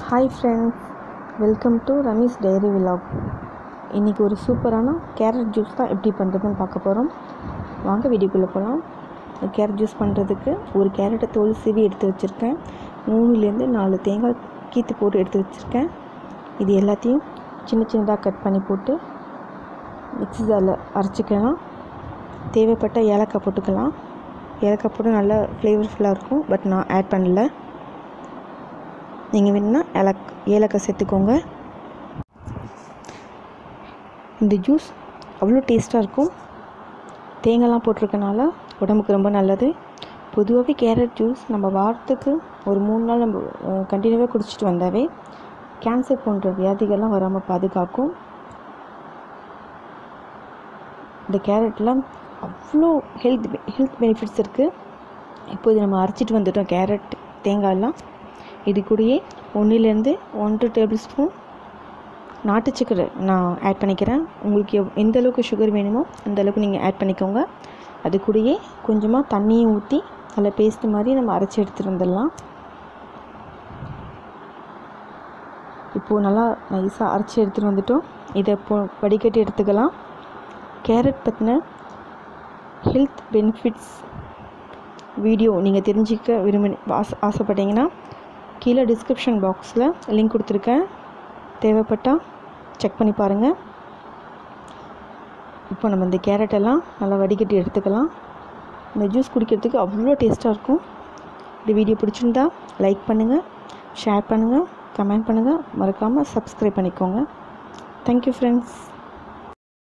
hi friends welcome to Ramesh diary vlog இன்றைக்கி ஒரு சூப்பரான கேரட் ஜூஸ் தான் எப்படி பண்ணுறதுன்னு பார்க்க போகிறோம் வாங்க வீடியோக்குள்ளே போகலாம் கேரட் ஜூஸ் பண்ணுறதுக்கு ஒரு கேரட்டை தோல் சீவி எடுத்து வச்சுருக்கேன் மூணுலேருந்து நாலு தேங்காய் கீத்து போட்டு எடுத்து வச்சுருக்கேன் இது எல்லாத்தையும் சின்ன சின்னதாக கட் பண்ணி போட்டு மிக்ஸி ஜாரில் அரைச்சிக்கலாம் தேவைப்பட்ட ஏலக்காய் போட்டுக்கலாம் ஏலக்காய் போட்டு நல்லா ஃப்ளேவர்ஃபுல்லாக இருக்கும் பட் நான் ஆட் பண்ணல நீங்கள் வேணுன்னா ஏலக் ஏலக்காய் சேர்த்துக்கோங்க இந்த ஜூஸ் அவ்வளோ டேஸ்ட்டாக இருக்கும் தேங்காய்லாம் போட்டிருக்கனால உடம்புக்கு ரொம்ப நல்லது பொதுவாகவே கேரட் ஜூஸ் நம்ம வாரத்துக்கு ஒரு மூணு நாள் நம்ம கண்டினியூவாக குடிச்சிட்டு வந்தாவே கேன்சர் போன்ற வியாதிகள்லாம் வராமல் பாதுகாக்கும் இந்த கேரட்டில் அவ்வளோ ஹெல்த் ஹெல்த் பெனிஃபிட்ஸ் இருக்குது இப்போ இது நம்ம அரைச்சிட்டு வந்துட்டோம் கேரட் தேங்காயெல்லாம் இது கூடயே ஒன்றுலேருந்து ஒன்று டேபிள் ஸ்பூன் நாட்டு சக்கரை நான் ஆட் பண்ணிக்கிறேன் உங்களுக்கு எவ் எந்த அளவுக்கு சுகர் வேணுமோ அந்த அளவுக்கு நீங்கள் ஆட் பண்ணிக்கோங்க அது கூடயே கொஞ்சமாக தண்ணியும் ஊற்றி அதில் பேஸ்ட் மாதிரி நம்ம அரைச்சி எடுத்துகிட்டு வந்துடலாம் இப்போது நல்லா நைஸாக அரைச்சி எடுத்துகிட்டு வந்துட்டோம் இதை இப்போ வடிகட்டி எடுத்துக்கலாம் கேரட் பற்றின ஹெல்த் பெனிஃபிட்ஸ் வீடியோ நீங்கள் தெரிஞ்சிக்க விரும்பி ஆசை ஆசைப்பட்டீங்கன்னா கீழே டிஸ்கிரிப்ஷன் பாக்ஸில் லிங்க் கொடுத்துருக்கேன் தேவைப்பட்டால் செக் பண்ணி பாருங்கள் இப்போ நம்ம இந்த கேரட்டெல்லாம் நல்லா வடிகட்டி எடுத்துக்கலாம் இந்த ஜூஸ் குடிக்கிறதுக்கு அவ்வளோ டேஸ்ட்டாக இருக்கும் இந்த வீடியோ பிடிச்சிருந்தா லைக் பண்ணுங்கள் ஷேர் பண்ணுங்கள் கமெண்ட் பண்ணுங்கள் மறக்காமல் சப்ஸ்கிரைப் பண்ணிக்கோங்க தேங்க்யூ ஃப்ரெண்ட்ஸ்